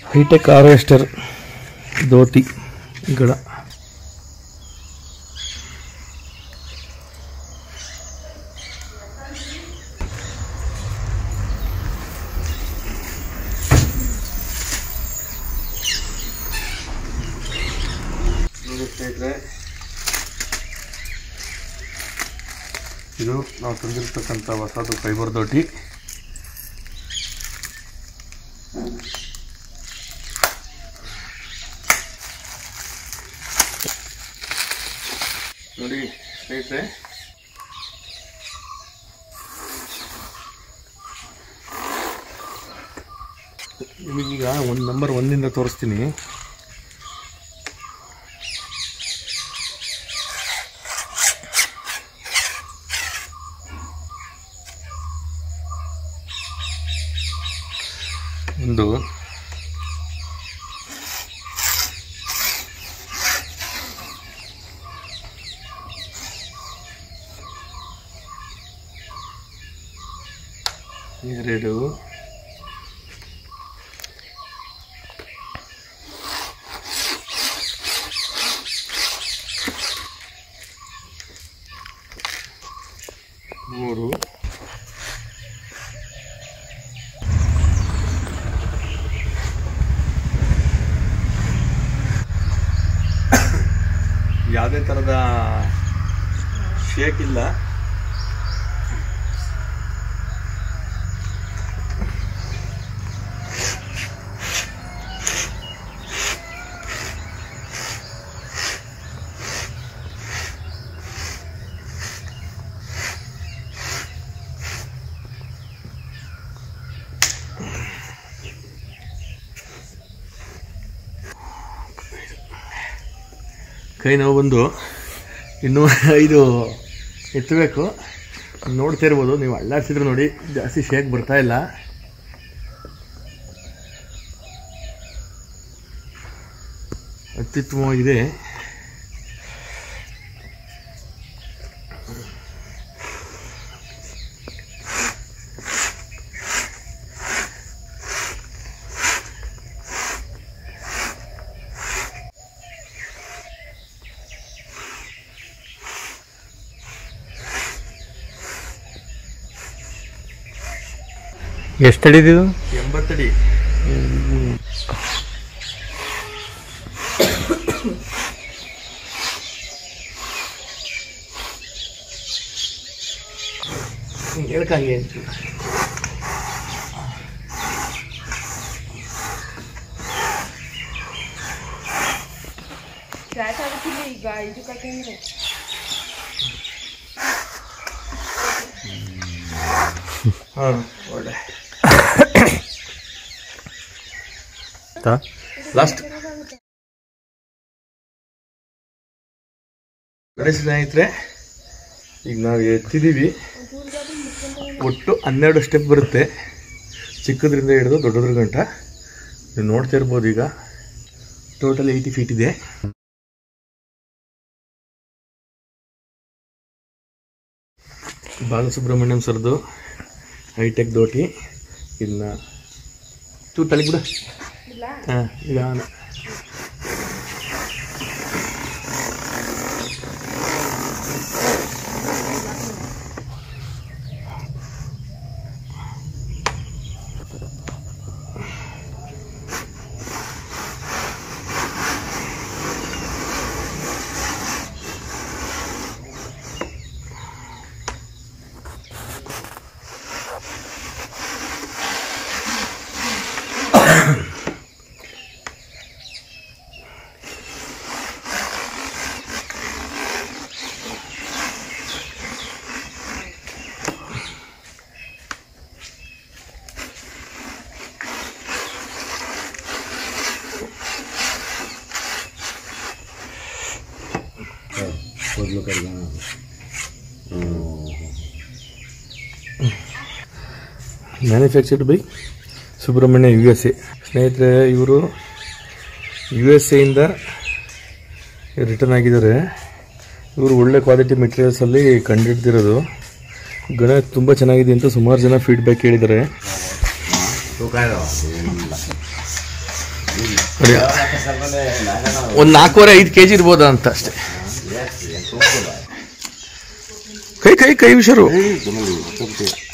high tech harvester dhoti ಗಳ ನೋಡಿ ಸ್ನೇಹಿತರೆ ಇದು ನಾವು ತಂದಿರ್ತಕ್ಕಂಥ ಹೊಸದು ಫೈಬರ್ ದೋಟಿ ನೋಡಿ ಸ್ನೇಹಿತರೆ ನಿಮಗೀಗ ಒಂದು ನಂಬರ್ ಒಂದಿಂದ ತೋರಿಸ್ತೀನಿ ಒಂದು ಎರಡು ಮೂರು ಯಾವುದೇ ಥರದ ಶೇಕ್ ಇಲ್ಲ ಕೈ ನೋವು ಬಂದು ಇನ್ನೂ ಐದು ಎತ್ತಬೇಕು ನೋಡ್ತಾ ಇರ್ಬೋದು ನೀವು ಅಳ್ಳಾಡ್ಸಿದ್ರು ನೋಡಿ ಜಾಸ್ತಿ ಶೇಕ್ ಬರ್ತಾ ಇಲ್ಲ ಅತ್ಯುತ್ತಮವಾಗಿದೆ ಎಷ್ಟು ಅಡಿದಿದು ಎಂಬತ್ತಡಿ ಹೇಳ್ಕಂಗೆ ಸ್ಟಾರ್ಟ್ ಆಗುತ್ತಿಲ್ಲ ಈಗ ಇದು ಕಟ್ಟಂದ್ರೆ ಹಾಂ ಒಳ್ಳೆ ಲಾಸ್ಟ್ ನೋಡಿ ಸ್ನೇಹಿತರೆ ಈಗ ನಾವು ಎತ್ತಿದ್ದೀವಿ ಒಟ್ಟು ಹನ್ನೆರಡು ಸ್ಟೆಪ್ ಬರುತ್ತೆ ಚಿಕ್ಕದ್ರಿಂದ ಹಿಡಿದು ದೊಡ್ಡದ್ರ ಗಂಟ ನೀವು ನೋಡ್ತಾ ಇರ್ಬೋದು ಈಗ ಟೋಟಲ್ ಏಯ್ಟಿ ಫೀಟ್ ಇದೆ ಬಾಲಸುಬ್ರಹ್ಮಣ್ಯಂ ಸರ್ದು ಹೈಟೆಕ್ ದೋಟಿ ಇದನ್ನ ಚೂ ತಲೆ ಬಿಡ ಇಲ್ಲ ಹಾಂ ನಿಧಾನ manufactured by Subrahmanya U S A ಸ್ನೇಹಿತರೆ ಇವರು ಯು ಎಸ್ ಎಯಿಂದ ರಿಟರ್ನ್ ಆಗಿದ್ದಾರೆ ಇವರು ಒಳ್ಳೆ ಕ್ವಾಲಿಟಿ ಮೆಟೀರಿಯಲ್ಸಲ್ಲಿ ಕಂಡುಹಿಡ್ದಿರೋದು ಗಣ ತುಂಬ ಚೆನ್ನಾಗಿದೆ ಅಂತ ಸುಮಾರು ಜನ ಫೀಡ್ಬ್ಯಾಕ್ ಹೇಳಿದ್ದಾರೆ ನೋಡಿ ಒಂದು ನಾಲ್ಕೂವರೆ ಐದು ಕೆ ಜಿ ಇರ್ಬೋದಾ ಅಂತ ಅಷ್ಟೇ ಕೈ ಕೈ ಕೈ ವಿಷರು